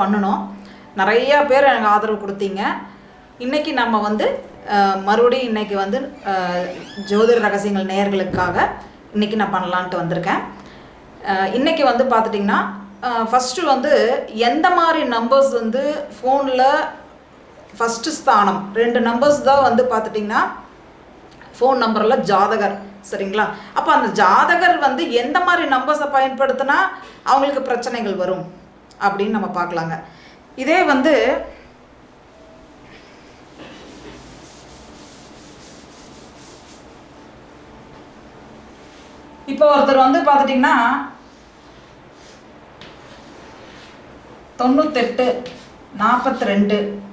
பண்ணினோம் நிறைய பேர் எனக்கு ஆதரவு கொடுத்தீங்க இன்னைக்கு நம்ம வந்து அஹ், மறுபடியும் இன்னைக்கு வந்து அஹ், ஜோதிட ரகசியங்கள் நேயர்களுக்காக இன்னைக்கு நான் பண்ணலான்ட்டு வந்திருக்கேன் அஹ், இன்னைக்கு வந்து பார்த்துட்டிங்கன்னா ஃபஸ்ட்டு வந்து எந்த மாதிரி நம்பர்ஸ் வந்து ஃபோனில் ஃபஸ்ட்டு ஸ்தானம் ரெண்டு நம்பர்ஸ் தான் வந்து பார்த்துட்டிங்கன்னா ஃபோன் நம்பரில் ஜாதகர் சரிங்களா அப்போ அந்த ஜாதகர் வந்து எந்த மாதிரி நம்பர்ஸை பயன்படுத்தினா அவங்களுக்கு பிரச்சனைகள் வரும் அப்படின்னு நம்ம பார்க்கலாங்க இதே வந்து இப்போ ஒருத்தர் வந்து பார்த்துட்டிங்கன்னா தொண்ணூத்தெட்டு நாற்பத்தி ரெண்டு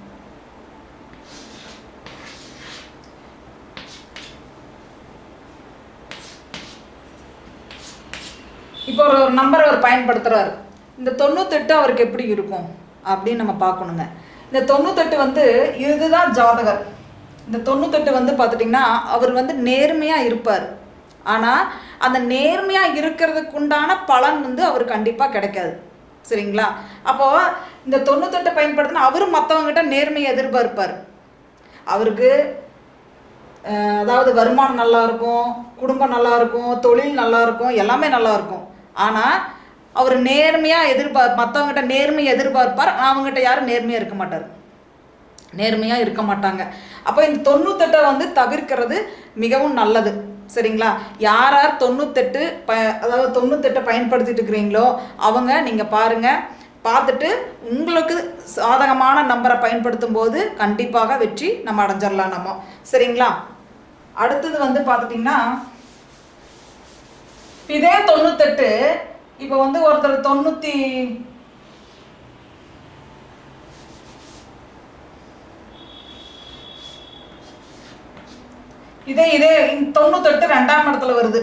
இப்போ ஒரு ஒரு நம்பரை அவர் பயன்படுத்துகிறாரு இந்த தொண்ணூத்தெட்டு அவருக்கு எப்படி இருக்கும் அப்படின்னு நம்ம பார்க்கணுங்க இந்த தொண்ணூத்தெட்டு வந்து இதுதான் ஜாதகர் இந்த தொண்ணூத்தெட்டு வந்து பார்த்துட்டிங்கன்னா அவர் வந்து நேர்மையாக இருப்பார் ஆனால் அந்த நேர்மையாக இருக்கிறதுக்கு உண்டான பலன் வந்து அவர் கண்டிப்பாக கிடைக்காது சரிங்களா அப்போது இந்த தொண்ணூத்தெட்டை பயன்படுத்தினா அவரும் மற்றவங்ககிட்ட நேர்மையை எதிர்பார்ப்பார் அவருக்கு அஹ் அதாவது வருமானம் நல்லா இருக்கும் குடும்பம் நல்லா இருக்கும் தொழில் நல்லா இருக்கும் எல்லாமே நல்லா இருக்கும் ஆனால் அவர் நேர்மையாக எதிர்பார் மற்றவங்ககிட்ட நேர்மையை எதிர்பார்ப்பார் ஆனால் அவங்ககிட்ட யாரும் நேர்மையாக இருக்க மாட்டார் நேர்மையாக இருக்க மாட்டாங்க அப்போ இந்த தொண்ணூத்தெட்டை வந்து தவிர்க்கிறது மிகவும் நல்லது சரிங்களா யார் யார் தொண்ணூத்தெட்டு ப அதாவது தொண்ணூத்தெட்டை பயன்படுத்திட்டு இருக்கிறீங்களோ அவங்க நீங்கள் பாருங்கள் பார்த்துட்டு உங்களுக்கு சாதகமான நம்பரை பயன்படுத்தும் போது கண்டிப்பாக வெற்றி நம்ம அடைஞ்சிடலாம் நம்ம சரிங்களா அடுத்தது வந்து பார்த்துட்டிங்கன்னா இதே தொண்ணூத்தெட்டு இப்போ வந்து ஒருத்தர் தொண்ணூற்றி இதே இதே இந்த தொண்ணூத்தெட்டு ரெண்டாம் இடத்துல வருது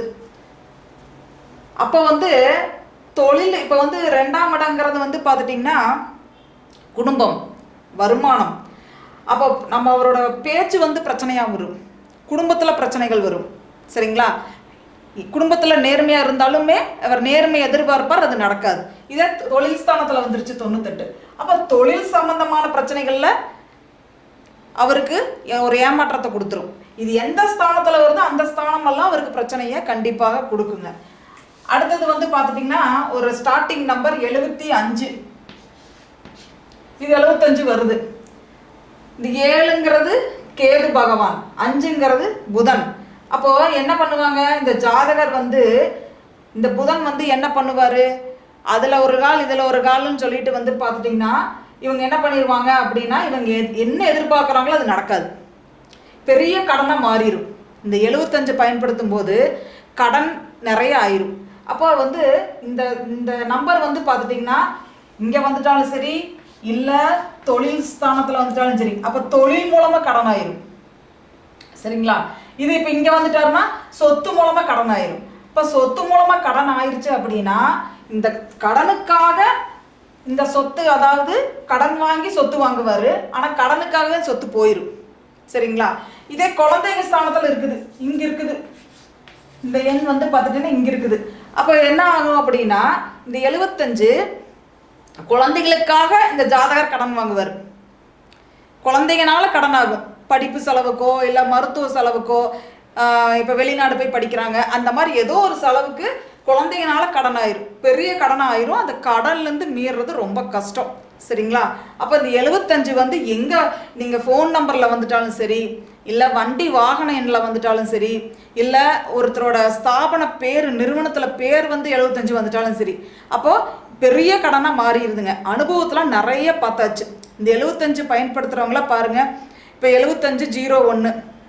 அப்போ வந்து தொழில் இப்போ வந்து ரெண்டாம் இடங்கிறது வந்து பார்த்துட்டிங்கன்னா குடும்பம் வருமானம் அப்போ நம்ம அவரோட பேச்சு வந்து பிரச்சனையாக வரும் குடும்பத்தில் பிரச்சனைகள் வரும் சரிங்களா குடும்பத்தில் நேர்மையாக இருந்தாலுமே அவர் நேர்மை எதிர்பார்ப்பார் அது நடக்காது இதே தொழில் ஸ்தானத்தில் வந்துருச்சு தொண்ணூத்தெட்டு அப்போ தொழில் சம்பந்தமான பிரச்சனைகளில் அவருக்கு ஒரு ஏமாற்றத்தை கொடுத்துரும் இது எந்த ஸ்தானத்தில் வருதோ அந்த ஸ்தானமெல்லாம் அவருக்கு பிரச்சனையை கண்டிப்பாக கொடுக்குங்க அடுத்தது வந்து பார்த்துட்டிங்கன்னா ஒரு ஸ்டார்டிங் நம்பர் எழுபத்தி அஞ்சு இது எழுபத்தஞ்சு வருது இந்த ஏழுங்கிறது கேது பகவான் அஞ்சுங்கிறது புதன் அப்போ என்ன பண்ணுவாங்க இந்த ஜாதகர் வந்து இந்த புதன் வந்து என்ன பண்ணுவாரு அதுல ஒரு கால் இதுல ஒரு கால்னு சொல்லிட்டு வந்து பார்த்துட்டிங்கன்னா இவங்க என்ன பண்ணிடுவாங்க அப்படின்னா இவங்க எ- என்ன எதிர்பார்க்குறாங்களோ அது நடக்காது பெரிய கடனை மாறிடும் இந்த எழுபத்தஞ்சு பயன்படுத்தும் போது கடன் நிறைய ஆயிரும் அப்போ வந்து இந்த இந்த நம்பர் வந்து பார்த்துட்டிங்கன்னா இங்கே வந்துட்டாலும் சரி இல்லை தொழில் ஸ்தானத்தில் வந்துட்டாலும் சரி அப்போ தொழில் மூலமாக கடன் ஆயிரும் சரிங்களா இது இப்போ இங்கே வந்துட்டாருன்னா சொத்து மூலமாக கடன் ஆயிரும் இப்போ சொத்து மூலமாக கடன் ஆயிருச்சு அப்படின்னா இந்த கடனுக்காக இந்த சொத்து அதாவது கடன் வாங்கி சொத்து வாங்குவார் ஆனால் கடனுக்காகவே சொத்து போயிடும் சரிங்களா இதே குழந்தைங்க ஸ்தானத்தில் இருக்குது இங்கே இருக்குது இந்த எண் வந்து பார்த்துட்டீங்கன்னா இங்கே இருக்குது அப்போ என்ன ஆகும் அப்படின்னா இந்த எழுபத்தஞ்சு குழந்தைகளுக்காக இந்த ஜாதகர் கடன் வாங்குவார் குழந்தைங்கனால கடன் ஆகும் படிப்பு செலவுக்கோ இல்லை மருத்துவ செலவுக்கோ இப்போ வெளிநாடு போய் படிக்கிறாங்க அந்த மாதிரி ஏதோ ஒரு செலவுக்கு குழந்தைங்கனால கடன் ஆயிரும் பெரிய கடன் ஆயிரும் அந்த கடன்லேருந்து மீறுறது ரொம்ப கஷ்டம் சரிங்களா அப்போ இந்த எழுபத்தஞ்சு வந்து எங்கே நீங்கள் ஃபோன் நம்பரில் வந்துட்டாலும் சரி இல்லை வண்டி வாகன எண்ணில் வந்துட்டாலும் சரி இல்லை ஒருத்தரோட ஸ்தாபன பேர் நிறுவனத்தில் பேர் வந்து எழுபத்தஞ்சு வந்துட்டாலும் சரி அப்போது பெரிய கடனாக மாறிடுதுங்க அனுபவத்தில் நிறைய பார்த்தாச்சு இந்த எழுபத்தஞ்சு பயன்படுத்துகிறவங்கள பாருங்கள் இப்போ எழுபத்தஞ்சு ஜீரோ ஒன்று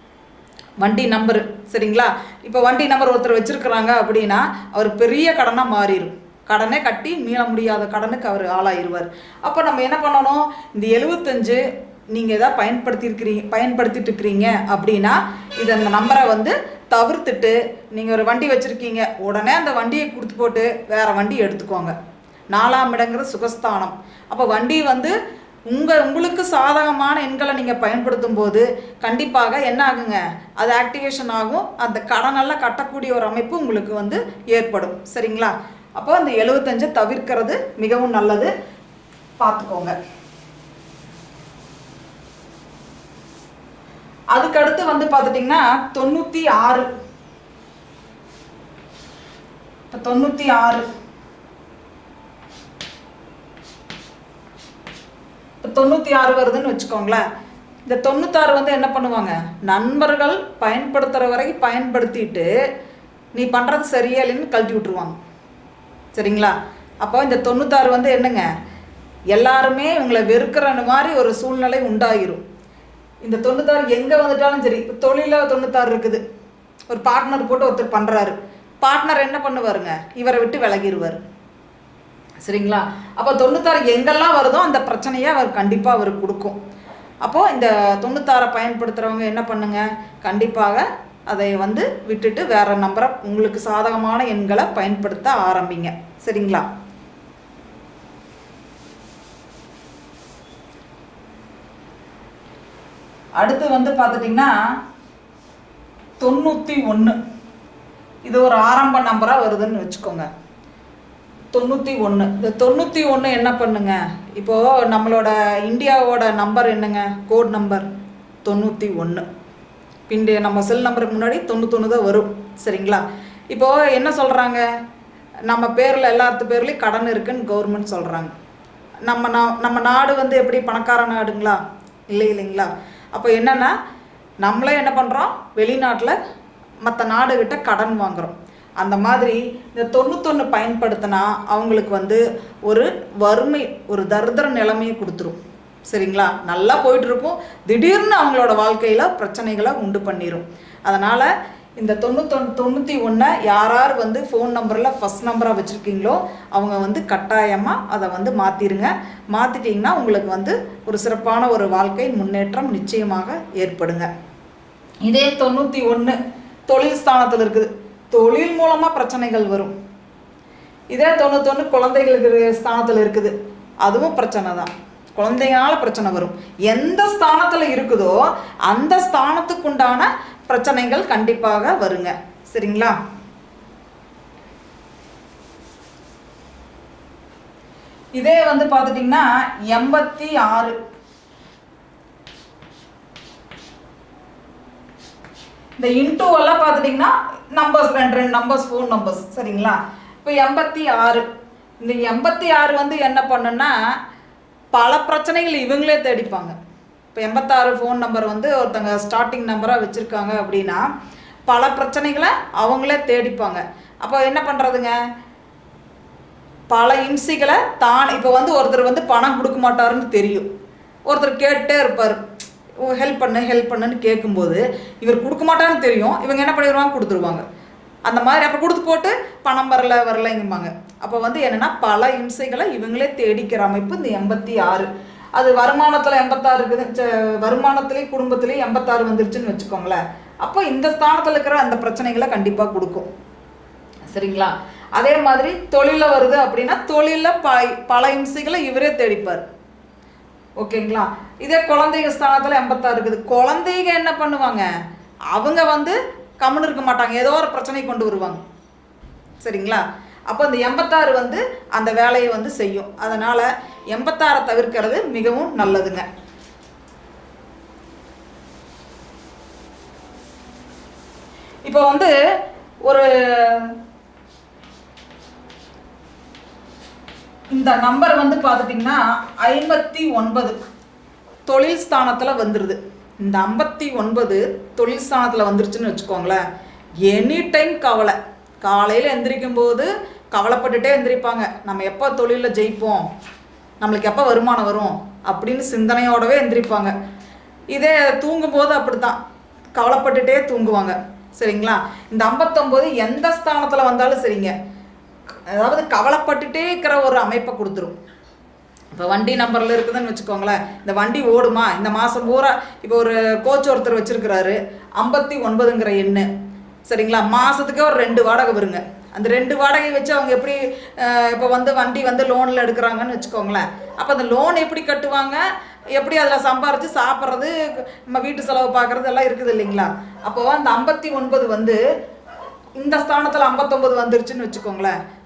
வண்டி நம்பரு சரிங்களா இப்போ வண்டி நம்பர் ஒருத்தர் வச்சிருக்கிறாங்க அப்படின்னா அவர் பெரிய கடனாக மாறிடும் கடனே கட்டி மீள முடியாத கடனுக்கு அவர் ஆளாயிருவார் அப்போ நம்ம என்ன பண்ணணும் இந்த எழுபத்தஞ்சு நீங்கள் எதாவது பயன்படுத்தியிருக்கிறீங்க பயன்படுத்திட்டு இருக்கிறீங்க அப்படின்னா இது அந்த நம்பரை வந்து தவிர்த்துட்டு நீங்கள் ஒரு வண்டி வச்சுருக்கீங்க உடனே அந்த வண்டியை கொடுத்து போட்டு வேற வண்டி எடுத்துக்கோங்க நாலாம் இடங்கிறது சுகஸ்தானம் அப்போ வண்டி வந்து உங்கள் உங்களுக்கு சாதகமான எண்களை நீங்கள் பயன்படுத்தும் போது கண்டிப்பாக என்ன ஆகுங்க அது ஆக்டிவேஷன் ஆகும் அந்த கடனெல்லாம் கட்டக்கூடிய ஒரு அமைப்பு உங்களுக்கு வந்து ஏற்படும் சரிங்களா அப்போ அந்த எழுபத்தஞ்சை தவிர்க்கிறது மிகவும் நல்லது பார்த்துக்கோங்க அதுக்கு அடுத்து வந்து பார்த்துட்டிங்கன்னா தொண்ணூற்றி ஆறு இப்போ தொண்ணூற்றி ஆறு இப்போ தொண்ணூற்றி ஆறு வருதுன்னு வச்சுக்கோங்களேன் இந்த தொண்ணூத்தாறு வந்து என்ன பண்ணுவாங்க நண்பர்கள் பயன்படுத்துகிற வரைக்கும் பயன்படுத்திட்டு நீ பண்ணுறது சரியா இல்லைன்னு கழட்டி விட்ருவாங்க சரிங்களா அப்போ இந்த தொண்ணூத்தாறு வந்து என்னங்க எல்லாருமே இவங்களை வெறுக்கிற மாதிரி ஒரு சூழ்நிலை உண்டாகிரும் இந்த தொண்ணூத்தாறு எங்கே வந்துட்டாலும் சரி இப்போ தொழிலில் தொண்ணூத்தாறு இருக்குது ஒரு பார்ட்னர் போட்டு ஒருத்தர் பண்ணுறாரு பார்ட்னர் என்ன பண்ணுவாருங்க இவரை விட்டு விலகிடுவார் சரிங்களா அப்போ தொண்ணூத்தாறு எங்கெல்லாம் வருதோ அந்த பிரச்சனையை அவர் கண்டிப்பாக அவருக்கு கொடுக்கும் அப்போது இந்த தொண்ணூத்தாறை பயன்படுத்துகிறவங்க என்ன பண்ணுங்க கண்டிப்பாக அதை வந்து விட்டுட்டு வேற நம்பரை உங்களுக்கு சாதகமான எண்களை பயன்படுத்த ஆரம்பிங்க சரிங்களா அடுத்து வந்து பார்த்துட்டிங்கன்னா தொண்ணூற்றி ஒன்று இது ஒரு ஆரம்ப நம்பராக வருதுன்னு வச்சுக்கோங்க தொண்ணூற்றி ஒன்று இந்த தொண்ணூற்றி ஒன்று என்ன பண்ணுங்க இப்போது நம்மளோட இந்தியாவோட நம்பர் என்னங்க கோட் நம்பர் தொண்ணூற்றி ஒன்று பிண்டு நம்ம செல் நம்பருக்கு முன்னாடி தொண்ணூத்தொன்று தான் வரும் சரிங்களா இப்போது என்ன சொல்கிறாங்க நம்ம பேரில் எல்லாத்து பேர்லேயும் கடன் இருக்குன்னு கவர்மெண்ட் சொல்கிறாங்க நம்ம நா நம்ம நாடு வந்து எப்படி பணக்கார நாடுங்களா இல்லை இல்லைங்களா அப்போ என்னென்னா நம்மளே என்ன பண்ணுறோம் வெளிநாட்டில் மற்ற நாடுகிட்ட கடன் வாங்குகிறோம் அந்த மாதிரி இந்த தொண்ணூத்தொன்று பயன்படுத்தினா அவங்களுக்கு வந்து ஒரு வறுமை ஒரு தரித்திர நிலைமையை கொடுத்துரும் சரிங்களா நல்லா போயிட்டு இருக்கும் திடீர்னு அவங்களோட வாழ்க்கையில் பிரச்சனைகளை உண்டு பண்ணிடும் அதனால் இந்த தொண்ணூத்தொன்று தொண்ணூற்றி ஒன்றை யார் யார் வந்து ஃபோன் நம்பரில் ஃபஸ்ட் நம்பராக வச்சுருக்கீங்களோ அவங்க வந்து கட்டாயமாக அதை வந்து மாற்றிடுங்க மாற்றிட்டிங்கன்னா உங்களுக்கு வந்து ஒரு சிறப்பான ஒரு வாழ்க்கை முன்னேற்றம் நிச்சயமாக ஏற்படுங்க இதே தொண்ணூற்றி ஒன்று தொழில் ஸ்தானத்தில் இருக்குது தொழில் மூலமாக பிரச்சனைகள் வரும் இதே தொண்ணூத்தொன்று குழந்தைகளுக்கு ஸ்தானத்தில் இருக்குது அதுவும் பிரச்சனை தான் குழந்தைங்களால பிரச்சனை வரும் எந்த ஸ்தானத்தில் இருக்குதோ அந்த ஸ்தானத்துக்குண்டான பிரச்சனைகள் கண்டிப்பாக வருங்க சரிங்களா இதே வந்து பார்த்துட்டிங்கன்னா எண்பத்தி ஆறு இந்த இன்டூ எல்லாம் பார்த்துட்டிங்கன்னா நம்பர்ஸ் ரெண்டு ரெண்டு நம்பர்ஸ் ஃபோன் நம்பர்ஸ் சரிங்களா இப்போ எண்பத்தி ஆறு இந்த எண்பத்தி ஆறு வந்து என்ன பண்ணுன்னா பல பிரச்சனைகள் இவங்களே தேடிப்பாங்க இப்போ எண்பத்தாறு ஃபோன் நம்பர் வந்து ஒருத்தங்க ஸ்டார்டிங் நம்பராக வச்சுருக்காங்க அப்படின்னா பல பிரச்சனைகளை அவங்களே தேடிப்பாங்க அப்போ என்ன பண்ணுறதுங்க பல இம்சிகளை தான் இப்போ வந்து ஒருத்தர் வந்து பணம் கொடுக்க மாட்டாருன்னு தெரியும் ஒருத்தர் கேட்டே இருப்பார் ஹெல்ப் பண்ணு ஹெல்ப் பண்ணுன்னு கேட்கும்போது இவர் கொடுக்க மாட்டாருன்னு தெரியும் இவங்க என்ன பண்ணிடுவாங்க கொடுத்துருவாங்க அந்த மாதிரி அப்போ கொடுத்து போட்டு பணம் வரல வரலைங்கும்பாங்க அப்போ வந்து என்னென்னா பல இம்சைகளை இவங்களே தேடிக்கிற அமைப்பு இந்த எண்பத்தி ஆறு அது வருமானத்தில் எண்பத்தாறு இருக்குது ச- வருமானத்துலேயும் குடும்பத்துலேயும் எண்பத்தாறு வந்துருச்சுன்னு வச்சுக்கோங்களேன் அப்போ இந்த ஸ்தானத்தில் இருக்கிற அந்த பிரச்சனைகளை கண்டிப்பாக கொடுக்கும் சரிங்களா அதே மாதிரி தொழிலில் வருது அப்படின்னா தொழிலில் ப பல இம்சைகளை இவரே தேடிப்பார் ஓகேங்களா இதே குழந்தைங்க ஸ்தானத்தில் எண்பத்தாறு இருக்குது குழந்தைங்க என்ன பண்ணுவாங்க அவங்க வந்து கம்முன்னு இருக்க மாட்டாங்க ஏதோ ஒரு பிரச்சனை கொண்டு வருவாங்க சரிங்களா அப்போ இந்த எண்பத்தாறு வந்து அந்த வேலையை வந்து செய்யும் அதனால் எண்பத்தாறை தவிர்க்கிறது மிகவும் நல்லதுங்க இப்போ வந்து ஒரு இந்த நம்பர் வந்து பார்த்துட்டிங்கன்னா ஐம்பத்தி ஒன்பது தொழில் ஸ்தானத்தில் வந்துடுது இந்த ஐம்பத்தி ஒன்பது தொழில் ஸ்தானத்தில் வந்துருச்சுன்னு வச்சுக்கோங்களேன் எனி டைம் கவலை காலையில் எந்திரிக்கும் போது கவலைப்பட்டுட்டே எந்திரிப்பாங்க நம்ம எப்போ தொழிலில் ஜெயிப்போம் நம்மளுக்கு எப்போ வருமானம் வரும் அப்படின்னு சிந்தனையோடவே எந்திரிப்பாங்க இதே தூங்கும்போது அப்படி தான் கவலைப்பட்டுட்டே தூங்குவாங்க சரிங்களா இந்த ஐம்பத்தொம்போது எந்த ஸ்தானத்தில் வந்தாலும் சரிங்க அதாவது கவலைப்பட்டுட்டே இருக்கிற ஒரு அமைப்பை கொடுத்துரும் இப்போ வண்டி நம்பரில் இருக்குதுன்னு வச்சுக்கோங்களேன் இந்த வண்டி ஓடுமா இந்த மாதம் பூரா இப்போ ஒரு கோச் ஒருத்தர் வச்சிருக்கிறாரு ஐம்பத்தி ஒன்பதுங்கிற எண்ணு சரிங்களா மாதத்துக்கே ஒரு ரெண்டு வாடகை வருங்க அந்த ரெண்டு வாடகை வச்சு அவங்க எப்படி அஹ், இப்போ வந்து வண்டி வந்து லோனில் எடுக்கிறாங்கன்னு வச்சுக்கோங்களேன் அப்போ அந்த லோன் எப்படி கட்டுவாங்க எப்படி அதில் சம்பாரித்து சாப்பிட்றது நம்ம வீட்டு செலவு பார்க்குறது எல்லாம் இருக்குது இல்லைங்களா அப்போ அந்த ஐம்பத்தி ஒன்பது வந்து இந்த ஸ்தானத்தில் ஐம்பத்தொம்பது வந்துருச்சுன்னு வச்சுக்கோங்களேன்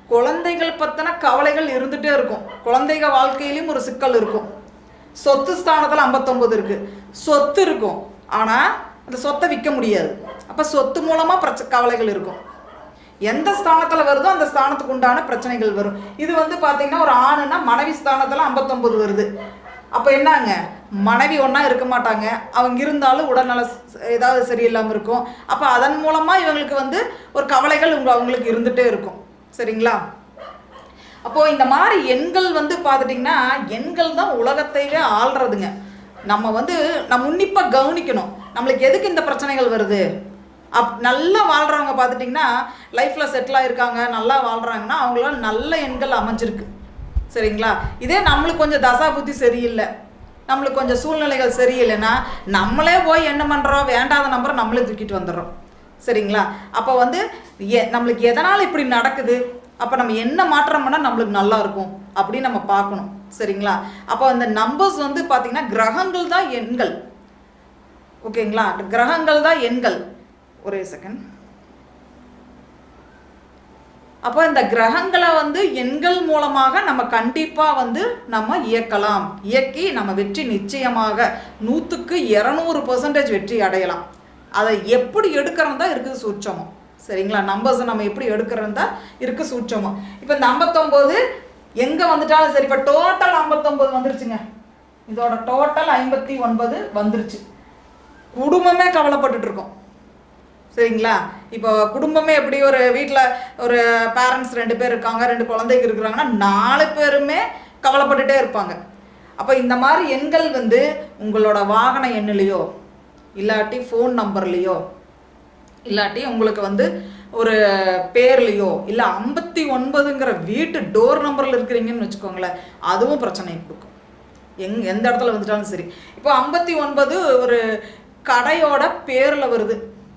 குழந்தைகள் பத்தின கவலைகள் இருந்துட்டே இருக்கும் குழந்தைக வாழ்க்கையிலும் ஒரு சிக்கல் இருக்கும் சொத்து ஸ்தானத்தில் ஐம்பத்தொம்பது இருக்கு சொத்து இருக்கும் ஆனால் அந்த சொத்தை விற்க முடியாது அப்போ சொத்து மூலமாக பிரச்ச கவலைகள் இருக்கும் எந்த ஸ்தானத்தில் வருதோ அந்த ஸ்தானத்துக்கு உண்டான பிரச்சனைகள் வரும் இது வந்து பார்த்தீங்கன்னா ஒரு ஆணுன்னா மனைவி ஸ்தானத்தில் ஐம்பத்தொம்பது வருது அப்போ என்னங்க மனைவி ஒன்றா இருக்க மாட்டாங்க அவங்க இருந்தாலும் உடல்நல ச- ஏதாவது சரியில்லாமல் இருக்கும் அப்போ அதன் மூலமாக இவங்களுக்கு வந்து ஒரு கவலைகள் உங்க அவங்களுக்கு இருந்துகிட்டே இருக்கும் சரிங்களா அப்போ இந்த மாதிரி எண்கள் வந்து பார்த்துட்டிங்கன்னா எண்கள் தான் உலகத்தையே ஆள்றதுங்க நம்ம வந்து நம்ம உன்னிப்பாக கவனிக்கணும் நம்மளுக்கு எதுக்கு இந்த பிரச்சனைகள் வருது அப் நல்லா வாழ்கிறவங்க பார்த்துட்டிங்கன்னா லைஃப்பில் செட்டில் ஆயிருக்காங்க நல்லா வாழ்கிறாங்கன்னா அவங்களாம் நல்ல எண்கள் அமைஞ்சிருக்கு சரிங்களா இதே நம்மளுக்கு கொஞ்சம் தசா புத்தி சரியில்லை நம்மளுக்கு கொஞ்சம் சூழ்நிலைகள் சரியில்லைன்னா நம்மளே போய் என்ன பண்ணுறோம் வேண்டாத நம்பரை நம்மளே தூக்கிட்டு வந்துடுறோம் சரிங்களா அப்போ வந்து எ நம்மளுக்கு எதனால் இப்படி நடக்குது அப்போ நம்ம என்ன மாற்றம் பண்ணால் நம்மளுக்கு நல்லா இருக்கும் அப்படின்னு நம்ம பார்க்கணும் சரிங்களா அப்போ அந்த நம்பர்ஸ் வந்து பார்த்திங்கன்னா கிரகங்கள் தான் எண்கள் ஓகேங்களா கிரகங்கள் தான் எண்கள் ஒரே செகண்ட் அப்போ இந்த கிரகங்களை வந்து எண்கள் மூலமாக நம்ம கண்டிப்பாக வந்து நம்ம இயக்கலாம் இயக்கி நம்ம வெற்றி நிச்சயமாக நூற்றுக்கு இரநூறு பர்சன்டேஜ் வெற்றி அடையலாம் அதை எப்படி எடுக்கிறோம் தான் இருக்குது சூட்சமம் சரிங்களா நம்பர்ஸை நம்ம எப்படி எடுக்கிறோம் தான் இருக்குது சூட்சமம் இப்போ இந்த ஐம்பத்தொம்போது எங்கே வந்துட்டாலும் சரி இப்போ டோட்டல் ஐம்பத்தொம்போது வந்துருச்சுங்க இதோட டோட்டல் ஐம்பத்தி ஒன்பது வந்துருச்சு குடும்பமே கவலைப்பட்டுட்டு இருக்கோம் சரிங்களா இப்போ குடும்பமே எப்படி ஒரு வீட்டில் ஒரு பேரண்ட்ஸ் ரெண்டு பேர் இருக்காங்க ரெண்டு குழந்தைங்க இருக்கிறாங்கன்னா நாலு பேருமே கவலைப்பட்டுட்டே இருப்பாங்க அப்போ இந்த மாதிரி எண்கள் வந்து உங்களோட வாகன எண்ணிலையோ இல்லாட்டி ஃபோன் நம்பர்லேயோ இல்லாட்டி உங்களுக்கு வந்து ஒரு பேர்லையோ இல்லை ஐம்பத்தி ஒன்பதுங்கிற வீட்டு டோர் நம்பரில் இருக்கிறீங்கன்னு வச்சுக்கோங்களேன் அதுவும் பிரச்சனையை கொடுக்கும் எங் எந்த இடத்துல வந்துட்டாலும் சரி இப்போ ஐம்பத்தி ஒன்பது ஒரு கடையோட பேரில் வருது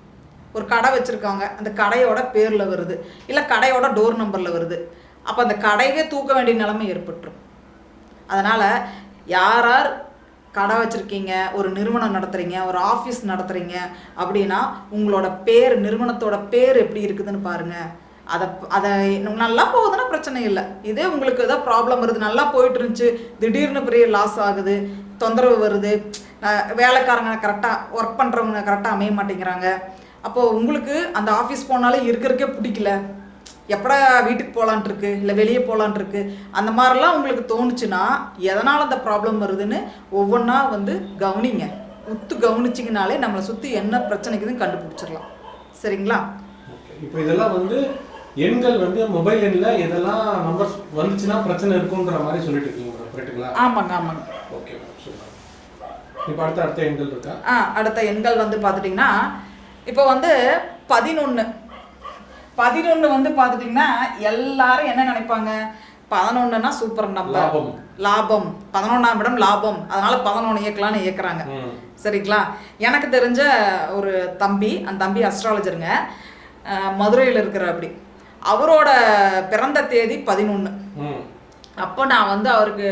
ஒரு கடை வச்சுருக்காங்க அந்த கடையோட பேரில் வருது இல்லை கடையோட டோர் நம்பரில் வருது அப்போ அந்த கடையவே தூக்க வேண்டிய நிலைமை ஏற்பட்டுரும் அதனால் யார் யார் கடை வச்சுருக்கீங்க ஒரு நிறுவனம் நடத்துகிறீங்க ஒரு ஆஃபீஸ் நடத்துகிறீங்க அப்படின்னா உங்களோட பேர் நிறுவனத்தோட பேர் எப்படி இருக்குதுன்னு பாருங்கள் அதை அதை நல்லா போகுதுன்னா பிரச்சனை இல்லை இதே உங்களுக்கு ஏதோ ப்ராப்ளம் வருது நல்லா போயிட்டு இருந்துச்சு திடீர்னு பெரிய லாஸ் ஆகுது தொந்தரவு வருது அஹ் வேலைக்காரங்க கரெக்டாக ஒர்க் பண்ணுறவங்க கரெக்டாக அமைய மாட்டேங்கிறாங்க அப்போது உங்களுக்கு அந்த ஆஃபீஸ் போனாலும் இருக்கிறதுக்கே பிடிக்கல எப்படா வீட்டுக்கு போகலான் இருக்கு இல்லை வெளியே போகலான் இருக்கு அந்த மாதிரிலாம் உங்களுக்கு தோணுச்சுன்னா எதனால் அந்த ப்ராப்ளம் வருதுன்னு ஒவ்வொன்றா வந்து கவனிங்க உத்து கவனிச்சிங்கனாலே நம்மளை சுற்றி என்ன பிரச்சனைக்குதுன்னு கண்டுபிடிச்சிடலாம் சரிங்களா Okay. இப்போ இதெல்லாம் வந்து எண்கள் வந்து மொபைல் எண்ணில் இதெல்லாம் நம்பர்ஸ் வந்துச்சுன்னா பிரச்சனை இருக்குன்ற மாதிரி சொல்லிட்டு இருக்கீங்க மேடம் கரெக்ட்டுங்களா ஆமாங்க ஆமாங்க ஓகே மேம் சூப்பர் இப்போ அடுத்த அடுத்த எண்கள் இருக்கா ஆ அடுத்த எண்கள் வந்து பார்த்துட்டிங்கன்னா இப்போ வந்து பதினொன்று பதினொன்று வந்து பார்த்துட்டிங்கன்னா எல்லாரும் என்ன நினைப்பாங்க பதினொன்றுனா சூப்பர் நம்பர் லாபம். லாபம் பதினொன்றாம் இடம் லாபம் அதனால பதினொன்று இயக்கலாம்னு இயக்குறாங்க ம் சரிங்களா எனக்கு தெரிஞ்ச ஒரு தம்பி அந்த தம்பி அஸ்ட்ராலஜருங்க மதுரையில் இருக்கிற அப்படி அவரோட பிறந்த தேதி பதினொன்று ம் அப்போ நான் வந்து அவருக்கு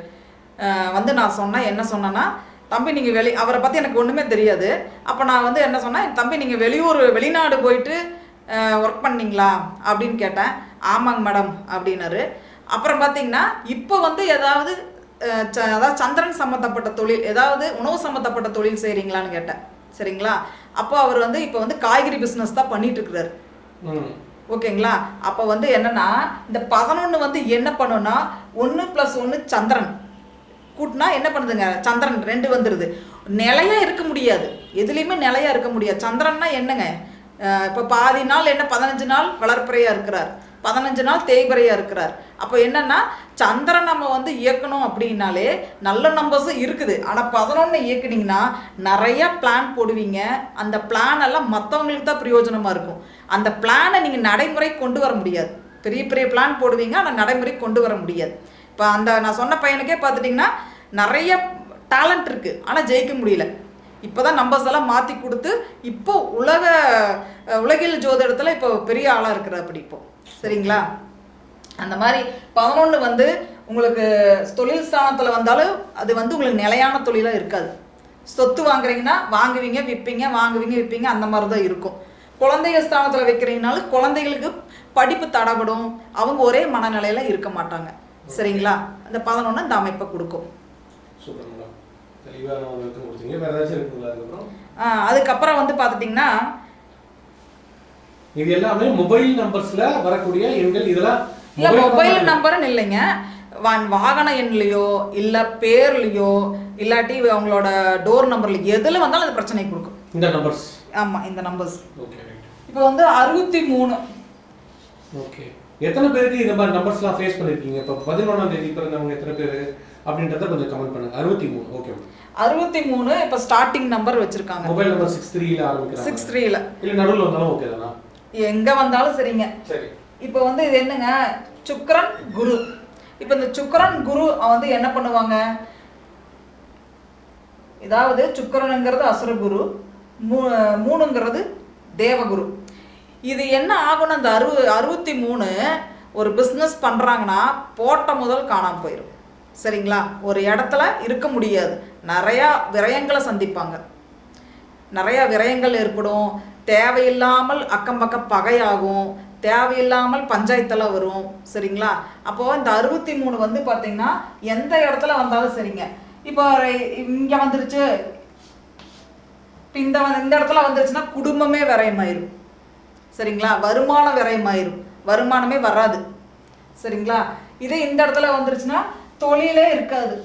அஹ், வந்து நான் சொன்னேன் என்ன சொன்னேன்னா தம்பி நீங்கள் வெளி அவரை பற்றி எனக்கு ஒன்றுமே தெரியாது அப்போ நான் வந்து என்ன சொன்னேன் தம்பி நீங்கள் வெளியூர் வெளிநாடு போயிட்டு ஒர்க் பண்ணீங்களா அப்படின்னு கேட்டேன் ஆமாங்க மேடம் அப்படின்னாரு அப்புறம் பார்த்தீங்கன்னா இப்போ வந்து ஏதாவது அஹ், ச- அதாவது சந்திரன் சம்மந்தப்பட்ட தொழில் ஏதாவது உணவு சம்மந்தப்பட்ட தொழில் செய்கிறீங்களான்னு கேட்டேன் சரிங்களா அப்போ அவர் வந்து இப்போ வந்து காய்கறி பிஸ்னஸ் தான் பண்ணிட்டு இருக்கிறாரு ம் ஓகேங்களா அப்போ வந்து என்னன்னா இந்த பதினொன்று வந்து என்ன பண்ணுன்னா ஒன்று ப்ளஸ் ஒன்று சந்திரன் கூட்டினா என்ன பண்ணுதுங்க சந்திரன் ரெண்டு வந்துடுது நிலையா இருக்க முடியாது எதுலேயுமே நிலையா இருக்க முடியாது சந்திரன்னா என்னங்க இப்போ பாதி நாள் என்ன பதினஞ்சு நாள் வளர்ப்பிறையா இருக்கிறார் பதினஞ்சு நாள் தேய்பிறையா இருக்கிறார் அப்போ என்னன்னா சந்திரன் நம்ம வந்து இயக்கணும் அப்படின்னாலே நல்ல நம்பர்ஸும் இருக்குது ஆனால் பதினொன்று இயக்குனீங்கன்னா நிறைய பிளான் போடுவீங்க அந்த பிளான் எல்லாம் மற்றவங்களுக்கு தான் பிரயோஜனமாக இருக்கும் அந்த பிளானை நீங்கள் நடைமுறை கொண்டு வர முடியாது பெரிய பெரிய பிளான் போடுவீங்க ஆனால் நடைமுறை கொண்டு வர முடியாது இப்போ அந்த நான் சொன்ன பையனுக்கே பார்த்துட்டிங்கன்னா நிறைய டேலண்ட் இருக்குது ஆனால் ஜெயிக்க முடியல இப்போ தான் நம்பர்ஸ் எல்லாம் மாற்றி கொடுத்து இப்போ உலக அஹ், உலகியல் ஜோதிடத்தில் இப்போ பெரிய ஆளாக இருக்கிற அப்படி இப்போ சரிங்களா அந்த மாதிரி பதினொன்று வந்து உங்களுக்கு தொழில் ஸ்தானத்தில் வந்தாலும் அது வந்து உங்களுக்கு நிலையான தொழிலாக இருக்காது சொத்து வாங்குறீங்கன்னா வாங்குவீங்க விற்பீங்க வாங்குவீங்க விற்பீங்க அந்த மாதிரி தான் இருக்கும் குழந்தைங்க ஸ்தானத்தில் வைக்கிறீங்கனால குழந்தைகளுக்கு படிப்பு தடபடும் அவங்க ஒரே மனநிலையில இருக்க மாட்டாங்க சரிங்களா அந்த பதினொன்று இந்த அமைப்பை கொடுக்கும் சூப்பர் மேடம் தெளிவாக நான் விளக்கம் கொடுத்தீங்க வேறு ஏதாச்சும் இருக்குங்களா அதுக்கப்புறம் ஆஹ் அதுக்கப்புறம் வந்து பார்த்துட்டிங்கன்னா இது எல்லாமே மொபைல் நம்பர்ஸ்ல வரக்கூடிய எண்கள் இதெல்லாம் இல்லை mobile மொபைல் number- நம்பர்னு இல்லைங்க வா- வாகன எண்லையோ இல்லை பேர்லையோ இல்லாட்டி அவங்களோட டோர் நம்பர்ல எதில் வந்தாலும் அது பிரச்சனை கொடுக்கும் இந்த நம்பர்ஸ் ஆமாம் இந்த நம்பர்ஸ் ஓகே ரைட் இப்போ வந்து அறுபத்தி மூணு ஓகே எத்தனை பேருக்கு இந்த மாதிரி நம்பர்ஸ்லாம் ஃபேஸ் பண்ணிருக்கீங்க இப்போ பதினொன்றாம் தேதி பிறந்தவங்க எத்தனை பேர் அப்படின்றத கொஞ்சம் கமெண்ட் பண்ணுங்க அறுபத்தி மூணு ஓகே அறுபத்தி மூணு இப்போ ஸ்டார்டிங் நம்பர் வச்சிருக்காங்க மொபைல் நம்பர் சிக்ஸ் த்ரீல ஆரம்பிக்கிறாங்க சிக்ஸ் த்ரீல இல்லை நடுவில் வந்தாலும் ஓகே தானா எங்க வந்தாலும் சரிங்க சரி இப்போ வந்து இது என்னங்க சுக்கிரன் குரு இப்போ இந்த சுக்கிரன் குரு வந்து என்ன பண்ணுவாங்க இதாவது சுக்கிரனுங்கிறது அசுரகுரு மூ மூணுங்கிறது தேவகுரு இது என்ன ஆகும்னு அந்த அறு அறுபத்தி மூணு ஒரு பிஸ்னஸ் பண்ணுறாங்கன்னா போட்ட முதல் காணாமல் போயிடும் சரிங்களா ஒரு இடத்துல இருக்க முடியாது நிறையா விரயங்களை சந்திப்பாங்க நிறைய விரயங்கள் ஏற்படும் தேவையில்லாமல் அக்கம் பக்கம் பகையாகும் தேவையில்லாமல் பஞ்சாயத்தெல்லாம் வரும் சரிங்களா அப்போது இந்த அறுபத்தி மூணு வந்து பார்த்தீங்கன்னா எந்த இடத்துல வந்தாலும் சரிங்க இப்போ இங்கே வந்துருச்சு இப்போ இந்த வந்து- இந்த இடத்துல வந்துருச்சுன்னா குடும்பமே விரயமாயிரும் சரிங்களா வருமானம் விரயமாயிரும் வருமானமே வராது சரிங்களா இதே இந்த இடத்துல வந்துருச்சுன்னா தொழிலே இருக்காது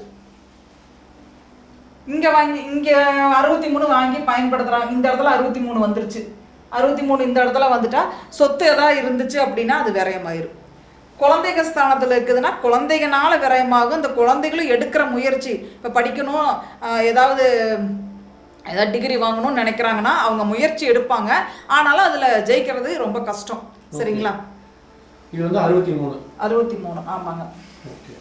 இங்க வாங்கி இங்க அறுபத்தி மூணு வாங்கி பயன்படுத்துறாங்க இந்த இடத்துல அறுபத்தி மூணு வந்துருச்சு அறுபத்தி மூணு இந்த இடத்துல வந்துட்டா சொத்து எதாவது இருந்துச்சு அப்படின்னா அது விரயமாயிரும் குழந்தைங்க ஸ்தானத்தில் இருக்குதுன்னா குழந்தைகனால விரயமாகும் இந்த குழந்தைகளும் எடுக்கிற முயற்சி இப்போ படிக்கணும் ஆஹ் ஏதாவது ஏதாவது டிகிரி வாங்கணும்னு நினைக்கிறாங்கன்னா அவங்க முயற்சி எடுப்பாங்க ஆனாலும் அதில் ஜெயிக்கிறது ரொம்ப கஷ்டம் சரிங்களா இது வந்து அறுபத்தி மூணு அறுபத்தி மூணு ஆமாங்க ஓகே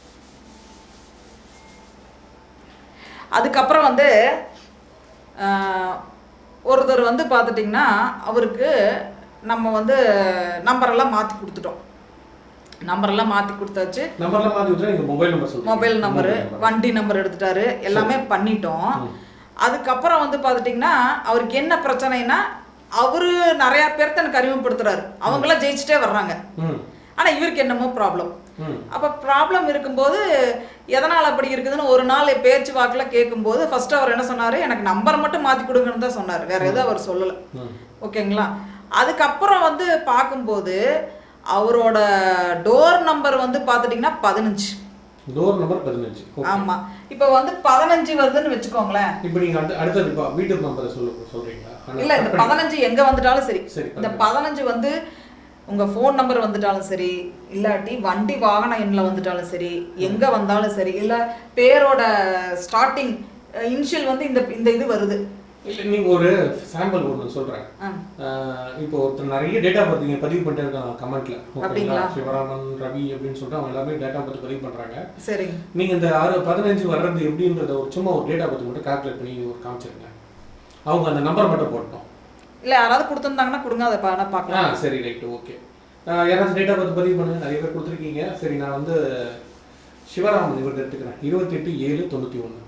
அதுக்கப்புறம் வந்து ஆஹ், ஒருத்தர் வந்து பார்த்துட்டிங்கன்னா அவருக்கு நம்ம வந்து நம்பரெல்லாம் மாற்றி கொடுத்துட்டோம் நம்பரெல்லாம் மாற்றி கொடுத்தாச்சு நம்பர்லாம் மாற்றி விட்டுறேன் நீங்கள் மொபைல் நம்பர் சொல்லுங்கள் மொபைல் நம்பரு வண்டி நம்பர் எடுத்துட்டாரு எல்லாமே பண்ணிட்டோம் அதுக்கப்புறம் வந்து பார்த்துட்டிங்கன்னா அவருக்கு என்ன பிரச்சனைனா அவரு நிறைய பேர்த்த எனக்கு அறிமுகப்படுத்துறாரு அவங்களாம் ஜெயிச்சுட்டே வர்றாங்க ம் ஆனால் இவருக்கு என்னமோ ப்ராப்ளம் ம் அப்போ ப்ராப்ளம் இருக்கும்போது எதனால் அப்படி இருக்குதுன்னு ஒரு நாள் பேச்சு வாக்கில் கேட்கும்போது ஃபர்ஸ்ட் அவர் என்ன சொன்னார் எனக்கு நம்பர் மட்டும் மாற்றி கொடுங்கன்னு தான் சொன்னார் வேற எதுவும் அவர் சொல்லலை ம் ஓகேங்களா அதுக்கப்புறம் வந்து பார்க்கும்போது அவரோட டோர் நம்பர் வந்து பார்த்துட்டிங்கன்னா பதினஞ்சு டோர் நம்பர் பதினஞ்சு ஓகே ஆமாம் இப்போ வந்து பதினஞ்சு வருதுன்னு வச்சுக்கோங்களேன் இப்போ நீங்கள் அடுத்த அடுத்தது இப்போ வீட்டு நம்பரை சொல்ல சொல்கிறீங்களா இல்லை இந்த பதினஞ்சு எங்கே வந்துட்டாலும் சரி சரி இந்த பதினஞ்சு வந்து உங்கள் ஃபோன் நம்பர் வந்துட்டாலும் சரி இல்லாட்டி வண்டி வாகன எண்ணில் வந்துட்டாலும் சரி எங்கே வந்தாலும் சரி இல்லை பேரோட ஸ்டார்டிங் இனிஷியல் வந்து இந்த இந்த இது வருது இல்லை நீங்கள் ஒரு சாம்பிள் ஒன்று சொல்கிறேன் ஆ இப்போ ஒருத்தர் நிறைய டேட்டா பர்த் நீங்கள் பதிவு பண்ணிட்டே இருக்காங்க கமெண்ட்ல ஓகேங்களா அப்படிங்களா? சிவராமன் ரவி அப்படின்னு சொல்லிட்டு அவங்க எல்லாமே டேட்டா பர்த் பதிவு பண்ணுறாங்க சரிங்க நீங்கள் இந்த ஆறு பதினஞ்சு வர்றது எப்படின்றத ஒரு சும்மா ஒரு டேட்டா பர்த் மட்டும் கால்குலேட் பண்ணி ஒரு காமிச்சிருங்க அவங்க அந்த நம்பர் மட்டும் போட்டோம் இல்லை யாராவது கொடுத்துருந்தாங்கன்னா கொடுங்க அதை பா ஆ பார்க்கலாம் சரி ரைட்டு ஓகே யாராச்சும் டேட்டா பர்த் பதிவு பண்ணுங்க நிறைய பேர் கொடுத்துருக்கீங்க சரி நான் வந்து சிவராமன் இவர்கிட்ட எடுத்துக்கிறேன் இருபத்தி எட்டு ஏழு தொண்ணூற்றி ஒன்று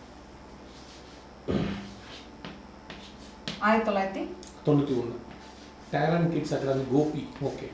ஆயிரத்தி தொள்ளாயிரத்தி தொண்ணூற்றி ஒன்று talent kids academy Gobi okay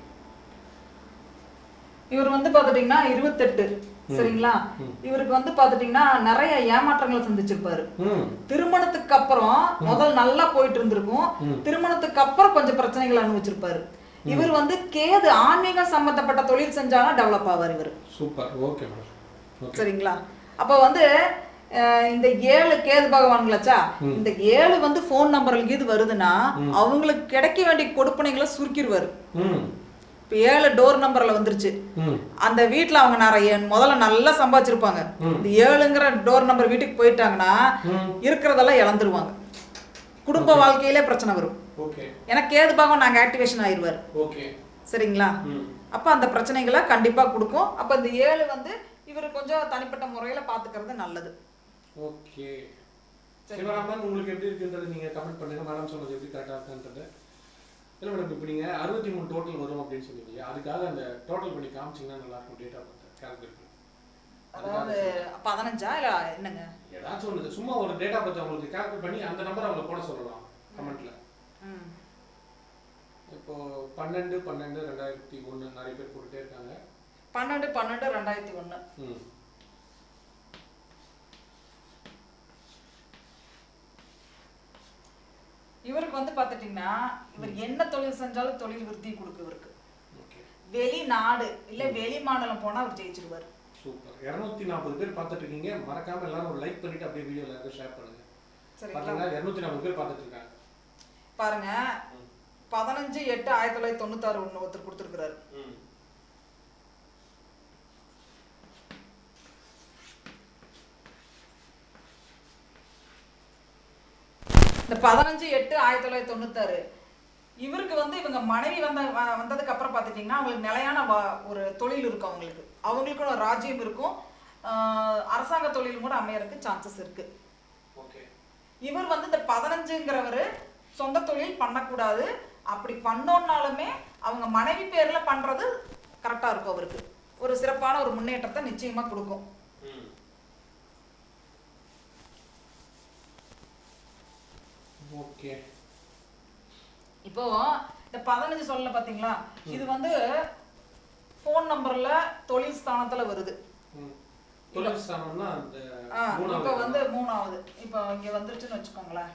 இவர் வந்து பார்த்துட்டிங்கன்னா இருபத்தெட்டு சரிங்களா இவருக்கு வந்து பார்த்துட்டிங்கன்னா நிறைய ஏமாற்றங்களை சந்திச்சிருப்பாரு ம் திருமணத்துக்கு அப்புறம் முதல் நல்லா போயிட்டு இருந்திருக்கும் திருமணத்துக்கு அப்புறம் கொஞ்சம் பிரச்சனைகள் அனுபவிச்சிருப்பாரு இவர் வந்து கேது ஆன்மீகம் சம்பந்தப்பட்ட தொழில் செஞ்சாலும் டெவலப் ஆவார் இவர் சூப்பர் ஓகே மேடம் ஓகே சரிங்களா அப்போ வந்து அஹ், இந்த ஏழு கேது பகவான்களாச்சா இந்த ஏழு வந்து ஃபோன் நம்பர்களுக்கு இது வருதுன்னா அவங்களுக்கு கிடைக்க வேண்டிய கொடுப்பனைகளை சுருக்கிடுவார் ம் இப்போ ஏழு டோர் நம்பர்ல வந்துருச்சு ம் அந்த வீட்டில் அவங்க நிறைய முதல்ல நல்லா சம்பாதிச்சிருப்பாங்க இந்த ஏழுங்கிற டோர் நம்பர் வீட்டுக்கு போயிட்டாங்கன்னா இருக்கிறதெல்லாம் இழந்துருவாங்க குடும்ப வாழ்க்கையிலே பிரச்சனை வரும் ஓகே ஏன்னா கேது பாகம் நாங்கள் ஆக்டிவேஷன் ஆயிடுவார் ஓகே சரிங்களா ம் அப்போ அந்த பிரச்சனைகளை கண்டிப்பாக கொடுக்கும் அப்போ இந்த ஏழு வந்து இவர் கொஞ்சம் தனிப்பட்ட முறையில் பார்த்துக்கிறது நல்லது ஓகே சிவராமன் உங்களுக்கு எப்படி இருக்குன்றது நீங்க கமெண்ட் பண்ணுங்க மேடம் சொன்னது எப்படி கரெக்டாக இருக்குன்றது இல்லை மேடம் இப்போ நீங்க அறுபத்தி மூணு டோட்டல் வரும் அப்படின்னு சொன்னீங்க அதுக்காக அந்த டோட்டல் பண்ணி காமிச்சிங்கன்னா நல்லா இருக்கும் டேட்டா கால்குலேட் பண்ணி அதாவது பதினஞ்சா இல்லை என்னங்க ஏதாச்சும் ஒன்று சும்மா ஒரு டேட்டா பற்றி அவங்களுக்கு கால்குலேட் பண்ணி அந்த நம்பர் அவங்க போட சொல்லலாம் கமெண்ட்ல ம் இப்போ பன்னெண்டு பன்னெண்டு ரெண்டாயிரத்தி ஒண்ணு நிறைய பேர் போட்டுட்டே இருக்காங்க பன்னெண்டு பன்னெண்டு ரெண்டாயிரத்தி ஒன்று ம் இவருக்கு வந்து பார்த்துட்டிங்கன்னா இவர் என்ன தொழில் செஞ்சாலும் தொழில் விருத்தி கொடுக்கு இவருக்கு ஓகே வெளிநாடு இல்லை வெளி மாநிலம் போனால் அவர் ஜெயிச்சிருவார் சூப்பர் இரநூத்தி நாற்பது பேர் பார்த்துட்டு இருக்கீங்க மறக்காம எல்லாரும் ஒரு லைக் பண்ணிட்டு அப்படியே வீடியோ எல்லாருக்கும் ஷேர் பண்ணுங்க சரிங்களா பார்த்தீங்கன்னா இரநூத்தி நாற்பது பேர் பார்த்துட்டு இருக்காங்க பாருங்க ம். பதினஞ்சு எட்டு ஆயிரத்தி தொள்ளாயிரத்தி தொண்ணூத்தாறு ஒன்று ஒருத்தர் கொடுத்துருக்குறாரு ம் இந்த பதினஞ்சு எட்டு ஆயிரத்தி தொள்ளாயிரத்தி தொண்ணூத்தாறு இவருக்கு வந்து இவங்க மனைவி வந்த வ- வந்ததுக்கு அப்புறம் பார்த்துட்டிங்கன்னா அவங்களுக்கு நிலையான வ- ஒரு தொழில் இருக்கும் அவங்களுக்கு அவங்களுக்கும் ஒரு ராஜ்யம் இருக்கும் ஆஹ் அரசாங்க தொழிலும் கூட அமையறதுக்கு சான்சஸ் இருக்கு ஓகே இவர் வந்து இந்த பதினஞ்சுங்கிறவர் சொந்த தொழில் பண்ணக்கூடாது அப்படி பண்ணோன்னாலுமே அவங்க மனைவி பேர்ல பண்றது கரெக்டா இருக்கும் அவருக்கு ஒரு சிறப்பான ஒரு முன்னேற்றத்தை நிச்சயமா கொடுக்கும் ம் ஓகே இப்போ இந்த பதினஞ்சு சொல்ல பாத்தீங்களா இது வந்து ஃபோன் நம்பர்ல தொழில் ஸ்தானத்துல வருது ம் தொழில் ஸ்தானம்னா அந்த ஆ, இப்போ மூணாவது வந்து மூணாவது இப்போ இங்க வந்துருச்சுன்னு வச்சுக்கோங்களேன்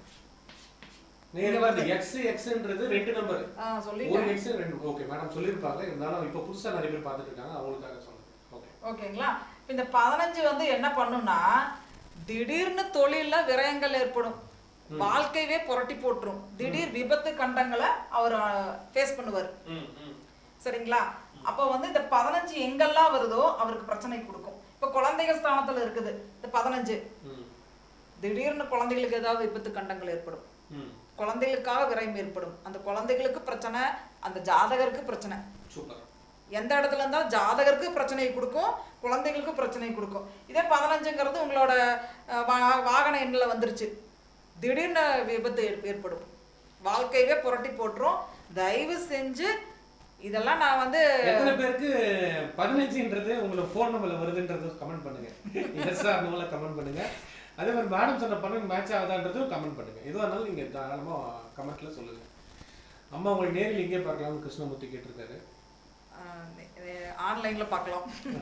நேரா அந்த எக்ஸ் எக்ஸ்ன்றது ரெண்டு நம்பர் ஆ ஒரு சொல்லிட்டேன் எக்ஸ் ரெண்டு ஓகே மேடம் சொல்லியிருப்பாங்க இருந்தாலும் இப்போ புதுசா நிறைய பேர் பார்த்துட்டு இருக்காங்க அவங்களுக்காக சொன்னேன் ஓகே ஓகேங்களா இப்ப இந்த பதினஞ்சு வந்து என்ன பண்ணும்னா திடீர்னு தொழில்ல விரயங்கள் ஏற்படும் வாழ்க்கையவே புரட்டி போட்டுரும் திடீர் விபத்து கண்டங்களை அவர் ஃபேஸ் பண்ணுவார் ம் ம் சரிங்களா அப்போ வந்து இந்த பதினஞ்சு எங்கெல்லாம் வருதோ அவருக்கு பிரச்சனை கொடுக்கும் இப்போ குழந்தைகள் ஸ்தானத்துல இருக்குது இந்த பதினஞ்சு ம் திடீர்னு குழந்தைகளுக்கு ஏதாவது விபத்து கண்டங்கள் ஏற்படும் ம் குழந்தைகளுக்காக விரயம் ஏற்படும் அந்த குழந்தைகளுக்கு பிரச்சனை அந்த ஜாதகருக்கு பிரச்சனை சூப்பர் எந்த இடத்துல இருந்தாலும் ஜாதகருக்கு பிரச்சனையை கொடுக்கும் குழந்தைகளுக்கு பிரச்சனையை கொடுக்கும் இதே பதினஞ்சுங்கிறது உங்களோட அஹ், வா- வாகன எண்ணில் வந்துருச்சு திடீர்னு விபத்து ஏற்ப- ஏற்படும் வாழ்க்கையவே புரட்டி போட்டுரும் தயவு செஞ்சு இதெல்லாம் நான் வந்து எத்தனை பேருக்கு பதினஞ்சுன்றது உங்களுக்கு ஃபோன் நம்பர்ல வருதுன்றது கமெண்ட் பண்ணுங்க எஸ் ஆர் நோல கமெண்ட் பண்ணுங்க அதே மாதிரி மேடம் சொன்ன பன்னெண்டு மேட்ச் ஆகுதான்றதும் கமெண்ட் பண்ணுங்க எதுவாக இருந்தாலும் நீங்க தாராளமா கமெண்ட்ல சொல்லுங்க அம்மா உங்களை நேரில் இங்கே பார்க்கலாம்னு கிருஷ்ணமூர்த்தி கேட்டிருக்காரு ஆன்லைனில் பார்க்கலாம்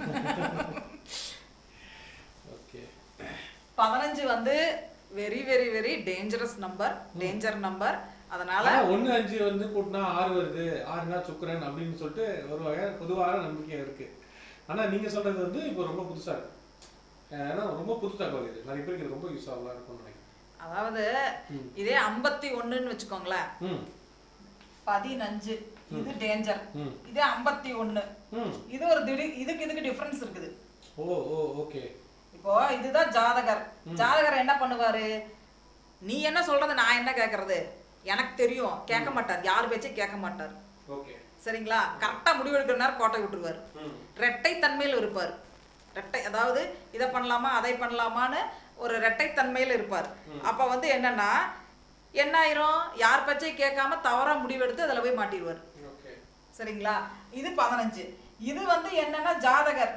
ஓகே பதினஞ்சு வந்து very very very dangerous number danger number அதனால ஆனா ஒண்ணு அஞ்சு வந்து கூட்டினா ஆறு வருது ஆறுனா சுக்கரன் அப்படின்னு சொல்லிட்டு ஒரு வகை பொதுவான நம்பிக்கை இருக்கு ஆனா நீங்க சொல்றது வந்து இப்போ ரொம்ப புதுசா இருக்கு ஏன்னா ரொம்ப புது தகவல் இது நிறைய பேருக்கு இது ரொம்ப யூஸ் ஆகலாம் இருக்கும்னு நினைக்கிறேன் அதாவது இதே ஐம்பத்தி ஒண்ணுன்னு வச்சுக்கோங்களேன் ம் பதினஞ்சு இது டேஞ்சர் ம் இதே ஐம்பத்தி ஒண்ணு ம் இது ஒரு திடீர் இதுக்கு இதுக்கு டிஃபரன்ஸ் இருக்குது ஓ ஓ ஓகே இப்போ இதுதான் ஜாதகர் ஜாதகர் என்ன பண்ணுவாரு நீ என்ன சொல்றது நான் என்ன கேக்குறது எனக்கு தெரியும் கேட்க மாட்டார் யார் பேச்சையும் கேட்க மாட்டார் ஓகே சரிங்களா கரெக்டா முடிவு எடுக்கிற நேரம் கோட்டை விட்டுருவார் ம் ரெட்டை தன்மையில் இருப்பார் ரெட்டை அதாவது இதை பண்ணலாமா அதை பண்ணலாமான்னு ஒரு ரெட்டை தன்மையில் இருப்பார் அப்ப வந்து என்னன்னா என்ன ஆயிரும் யார் பேச்சையும் கேட்காம தவறா முடிவெடுத்து அதில் போய் மாட்டிடுவார் ஓகே சரிங்களா இது பதினஞ்சு இது வந்து என்னன்னா ஜாதகர்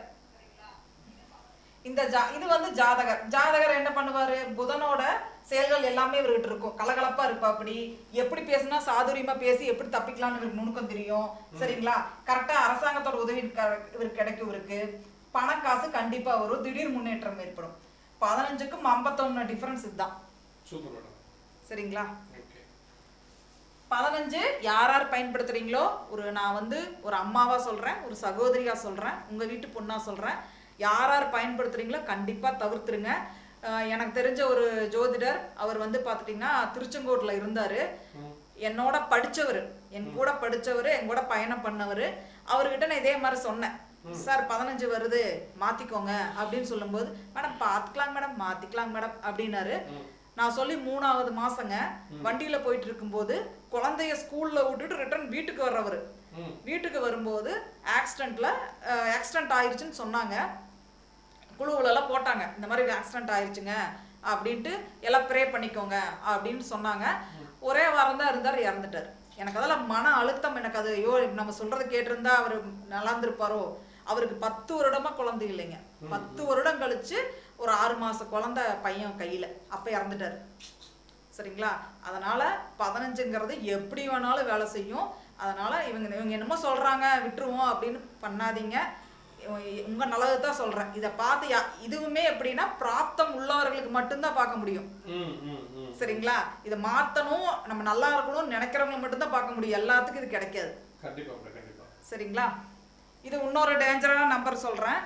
இந்த ஜா இது வந்து ஜாதகர் ஜாதகர் என்ன பண்ணுவாரு புதனோட செயல்கள் எல்லாமே இவர்கிட்ட இருக்கும் கலகலப்பா இருப்பா அப்படி எப்படி பேசினா சாதுரியமா பேசி எப்படி தப்பிக்கலாம்னு இவருக்கு நுணுக்கம் தெரியும் சரிங்களா கரெக்டா அரசாங்கத்தோட உதவி க- இவருக்கு கிடைக்கும் இவருக்கு பணக்காசு கண்டிப்பா வரும் திடீர் முன்னேற்றம் ஏற்படும் பதினஞ்சுக்கும் ஐம்பத்தொன்னு டிஃபரன்ஸ் இதுதான் சூப்பர் மேடம் சரிங்களா ஓகே பதினஞ்சு யார் யார் பயன்படுத்துறீங்களோ ஒரு நான் வந்து ஒரு அம்மாவா சொல்றேன் ஒரு சகோதரியா சொல்றேன் உங்க வீட்டு பொண்ணா சொல்றேன் யார் யார் பயன்படுத்துறீங்களோ கண்டிப்பா தவிர்த்துருங்க அஹ் எனக்கு தெரிஞ்ச ஒரு ஜோதிடர் அவர் வந்து பார்த்துட்டிங்கன்னா திருச்செங்கோட்டில் இருந்தாரு ம் என்னோட படிச்சவர் என் கூட படிச்சவர் என் கூட பயணம் பண்ணவர் அவர்கிட்ட நான் இதே மாதிரி சொன்னேன் சார் பதினஞ்சு வருது மாத்திக்கோங்க அப்படின்னு சொல்லும்போது மேடம் பார்த்துக்கலாம் மேடம் மாத்திக்கலாம் மேடம் அப்படின்னாரு ம் நான் சொல்லி மூணாவது மாசங்க வண்டியில போயிட்டு இருக்கும்போது குழந்தைய ஸ்கூல்ல விட்டுட்டு ரிட்டர்ன் வீட்டுக்கு வர்றவர் ம் வீட்டுக்கு வரும்போது ஆக்சிடென்ட்ல ஆக்சிடென்ட் ஆயிருச்சுன்னு சொன்னாங்க குழுவுல எல்லாம் போட்டாங்க இந்த மாதிரி ஆக்சிடென்ட் ஆயிருச்சுங்க அப்படின்ட்டு எல்லாம் ப்ரே பண்ணிக்கோங்க அப்படின்னு சொன்னாங்க ஒரே வாரம் தான் இருந்தார் இறந்துட்டார் எனக்கு அதெல்லாம் மன அழுத்தம் எனக்கு அது ஐயோ நம்ம சொல்றதை கேட்டிருந்தா அவர் நல்லா இருந்திருப்பாரோ அவருக்கு பத்து வருடமா குழந்தை இல்லைங்க பத்து வருடம் கழிச்சு ஒரு ஆறு மாச குழந்தை பையன் கையில அப்ப இறந்துட்டாரு சரிங்களா அதனால பதினஞ்சுங்கிறது எப்படி வேணாலும் வேலை செய்யும் அதனால இவங்க இவங்க என்னமோ சொல்றாங்க விட்டுருவோம் அப்படின்னு பண்ணாதீங்க இவ- உங்க நல்லது தான் சொல்றேன் இதை பார்த்து யா- இதுவுமே எப்படின்னா பிராப்தம் உள்ளவர்களுக்கு மட்டும்தான் பார்க்க முடியும் ம் ம் ம் சரிங்களா இதை மாத்தணும் நம்ம நல்லா இருக்கணும்னு நினைக்கிறவங்க மட்டும்தான் பார்க்க முடியும் எல்லாத்துக்கும் இது கிடைக்காது கண்டிப்பா மேடம் கண்டிப்பா சரிங்களா இது இன்னொரு டேஞ்சரான நம்பர் சொல்றேன்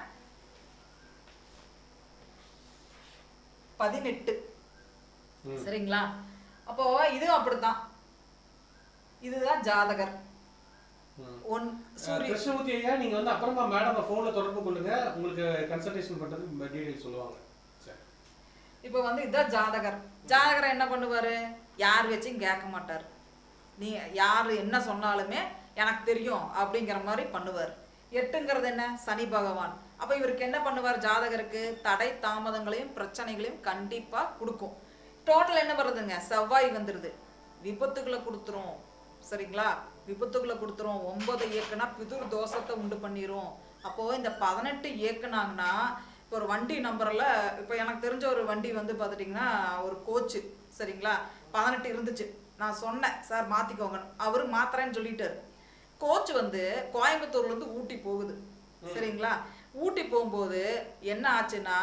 பதினெட்டு ம். சரிங்களா அப்போ இதுவும் அப்படித்தான் இதுதான் ஜாதகர் ம். ஒன் சூரிய கிருஷ்ணமூர்த்தி ஐயா நீங்க வந்து அப்புறமா மேடம் போன்ல தொடர்பு கொள்ளுங்க உங்களுக்கு கன்சல்டேஷன் பண்றதுக்கு டீடைல் சொல்லுவாங்க சரி இப்போ வந்து இதுதான் ஜாதகர் ஜாதகர் என்ன பண்ணுவாரு யார் வச்சும் கேட்க மாட்டார் நீ யார் என்ன சொன்னாலுமே எனக்கு தெரியும் அப்படிங்கிற மாதிரி பண்ணுவார் எட்டுங்கிறது என்ன சனி பகவான் அப்போ இவருக்கு என்ன பண்ணுவார் ஜாதகருக்கு தடை தாமதங்களையும் பிரச்சனைகளையும் கண்டிப்பாக கொடுக்கும் டோட்டல் என்ன வருதுங்க செவ்வாய் வந்துடுது விபத்துகளை கொடுத்துரும் சரிங்களா விபத்துகளை கொடுத்துரும் ஒன்பது இயக்குனா பிதுர் தோஷத்தை உண்டு பண்ணிரும் அப்போ இந்த பதினெட்டு இயக்குனாங்கன்னா இப்போ ஒரு வண்டி நம்பரில் இப்போ எனக்கு தெரிஞ்ச ஒரு வண்டி வந்து பார்த்துட்டிங்கன்னா ஒரு கோச்சு சரிங்களா பதினெட்டு இருந்துச்சு நான் சொன்னேன் சார் மாற்றிக்கோங்க அவரு மாத்துறேன்னு சொல்லிட்டாரு கோச் வந்து கோயம்புத்தூர்லேருந்து ஊட்டி போகுது சரிங்களா ஊட்டி போகும்போது என்ன ஆச்சுன்னா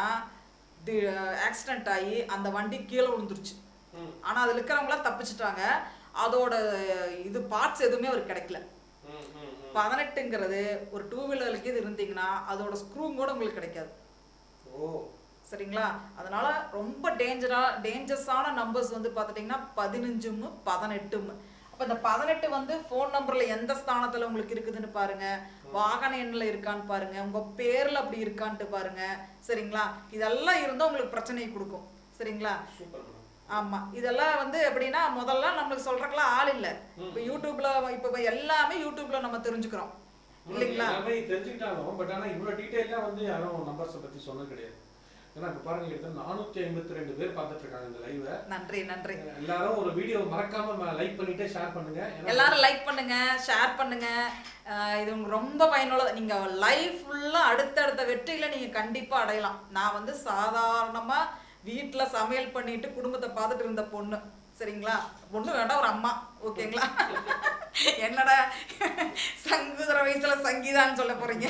ஆக்சிடென்ட் ஆகி அந்த வண்டி கீழே விழுந்துருச்சு ம் ஆனால் அதில் இருக்கிறவங்களாம் தப்பிச்சிட்டாங்க அதோட இது பார்ட்ஸ் எதுவுமே அவருக்கு கிடைக்கல ம் ம் ம். பதினெட்டுங்கிறது ஒரு டூ வீலருக்கு இது இருந்தீங்கன்னா அதோட ஸ்க்ரூ கூட உங்களுக்கு கிடைக்காது ஓ சரிங்களா அதனால ரொம்ப டேஞ்சரா டேஞ்சரஸான நம்பர்ஸ் வந்து பார்த்துட்டிங்கன்னா பதினஞ்சும் பதினெட்டும் அப்போ இந்த பதினெட்டு வந்து ஃபோன் நம்பர்ல எந்த ஸ்தானத்துல உங்களுக்கு இருக்குதுன்னு பாருங்க வாகன எண்ணில் இருக்கான்னு பாருங்க உங்க பேர்ல அப்படி இருக்கான்ட்டு பாருங்க சரிங்களா இதெல்லாம் இருந்தால் உங்களுக்கு பிரச்சனையை கொடுக்கும் சரிங்களா சூப்பர் மேடம் ஆமா இதெல்லாம் வந்து எப்படின்னா முதல்ல நம்மளுக்கு சொல்றதுக்கெல்லாம் ஆள் இல்ல இப்போ யூடியூப்ல இப்போ எல்லாமே யூடியூப்ல நம்ம தெரிஞ்சுக்கிறோம் இல்லைங்களா எல்லாமே தெரிஞ்சுக்கிட்டாலும் பட் ஆனா இவ்வளவு டீடைலா வந்து யாரும் நம்பர்ஸ் பத்தி சொன்னது கிடையாது ஏன்னா இப்ப பாருங்க கிட்ட நானூத்தி ஐம்பத்தி ரெண்டு பேர் பார்த்துட்டு இருக்காங்க இந்த லைவ நன்றி நன்றி எல்லாரும் ஒரு வீடியோ மறக்காம லைக் பண்ணிட்டு ஷேர் பண்ணுங்க ஏன்னா எல்லாரும் லைக் பண்ணுங்க ஷேர் பண்ணுங்க அஹ் இது உங்களுக்கு ரொம்ப பயனுள்ளது நீங்க லைஃப் ஃபுல்லா அடுத்தடுத்த வெற்றியில நீங்க கண்டிப்பா அடையலாம் நான் வந்து சாதாரணமா வீட்ல சமையல் பண்ணிட்டு குடும்பத்தை பார்த்துட்டு இருந்த பொண்ணு சரிங்களா பொண்ணு வேண்டாம் ஒரு அம்மா ஓகேங்களா என்னடா சங்குதிர வயசுல சங்கீதான்னு சொல்ல போறீங்க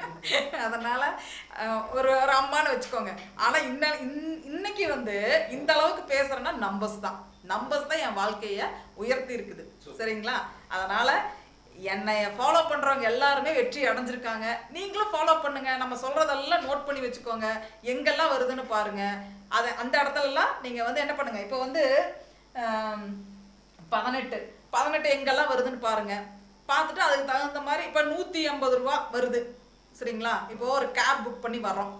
அதனால அஹ், ஒரு ஒரு அம்மான்னு வச்சுக்கோங்க ஆனா இன்ன இன்- இன்னைக்கு வந்து இந்த அளவுக்கு பேசுறேன்னா நம்பர்ஸ் தான் நம்பர்ஸ் தான் என் வாழ்க்கைய உயர்த்தி இருக்குது சரிங்களா அதனால என்னைய ஃபாலோ பண்றவங்க எல்லாருமே வெற்றி அடைஞ்சிருக்காங்க நீங்களும் ஃபாலோ பண்ணுங்க நம்ம சொல்றதெல்லாம் நோட் பண்ணி வச்சுக்கோங்க எங்கெல்லாம் வருதுன்னு பாருங்க அதை அந்த இடத்துலலாம் நீங்க வந்து என்ன பண்ணுங்க இப்போ வந்து ஆம், பதினெட்டு பதினெட்டு எங்கெல்லாம் வருதுன்னு பாருங்க பார்த்துட்டு அதுக்கு தகுந்த மாதிரி இப்போ நூற்றி ஐம்பது ரூபா வருது சரிங்களா இப்போ ஒரு கேப் புக் பண்ணி வர்றோம்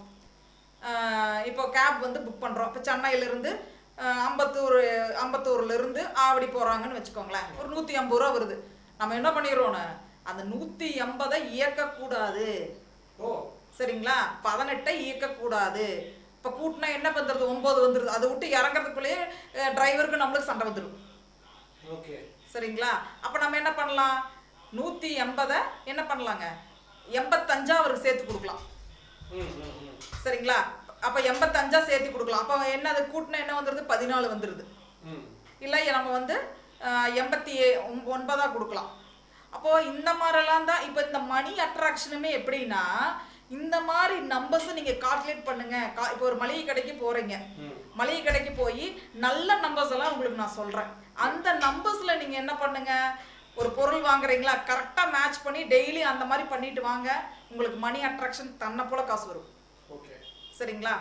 ஆஹ் இப்போ கேப் வந்து புக் பண்ணுறோம் இப்போ சென்னையிலேருந்து அம்பத்தூர் அம்பத்தூர்லேருந்து ஆவடி போகிறாங்கன்னு வச்சுக்கோங்களேன் ஒரு நூற்றி ஐம்பது ரூபா வருது நம்ம என்ன பண்ணிடுறோன்னு அந்த நூற்றி எண்பதை இயக்கக்கூடாது ஓ சரிங்களா பதினெட்டை இயக்கக்கூடாது இப்போ கூட்டினா என்ன பண்ணுறது ஒம்பது வந்துடுது அதை விட்டு இறங்குறதுக்குள்ளேயே டிரைவருக்கு நம்மளுக்கு சண்டை வந்துடும் ஓகே சரிங்களா அப்போ நம்ம என்ன பண்ணலாம் நூற்றி எண்பதை என்ன பண்ணலாங்க எண்பத்தஞ்சா அவருக்கு சேர்த்து கொடுக்கலாம் ம் ம் ம் சரிங்களா அப்போ எண்பத்தஞ்சா சேர்த்து கொடுக்கலாம் அப்போ என்ன அது கூட்டினா என்ன வந்துடுது பதினாலு வந்துடுது ம் இல்லை நம்ம வந்து ஆஹ், எண்பத்தி ஒம்- ஒன்பதா கொடுக்கலாம் அப்போ இந்த மாதிரிலாம் தான் இப்போ இந்த மணி அட்ராக்ஷனுமே எப்படின்னா இந்த மாதிரி நம்பர்ஸ் நீங்க கால்குலேட் பண்ணுங்க கா- இப்போ ஒரு மளிகை கடைக்கு போறீங்க ம் மளிகை கடைக்கு போய் நல்ல நம்பர்ஸ் எல்லாம் உங்களுக்கு நான் சொல்றேன் அந்த நம்பர்ஸ்ல நீங்க என்ன பண்ணுங்க ஒரு பொருள் வாங்குறீங்களா கரெக்டா மேட்ச் பண்ணி டெய்லி அந்த மாதிரி பண்ணிட்டு வாங்க உங்களுக்கு மணி அட்ராக்ஷன் தன்னை போல காசு வரும் ஓகே சரிங்களா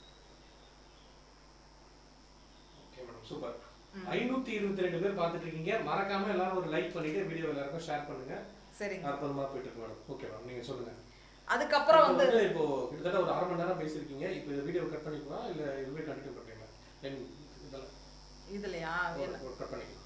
ஓகே மேடம் சூப்பர் ஐநூத்தி இருபத்தி ரெண்டு பேர் பார்த்துட்டு இருக்கீங்க மறக்காம எல்லாரும் ஒரு லைக் பண்ணிட்டு வீடியோ எல்லாருக்கும் ஷேர் பண்ணுங்க சரிங்க அற்புதமா போயிட்டு இருக்கு மேடம் ஓகே மேடம் நீங்க சொல்லுங்க அதுக்கப்புறம் இப்போ வந்து வந்து இப்போ கிட்டத்தட்ட ஒரு அரை மணி நேரம் பேசியிருக்கீங்க இப்போ இந்த வீடியோ கட் பண்ணிக்கலாம் இல்ல இதுவே கண்டினியூ பண்றீங்களா தென் இதெல்லாம் இதுலையா என்ன கட் பண்ணிக்கலாம்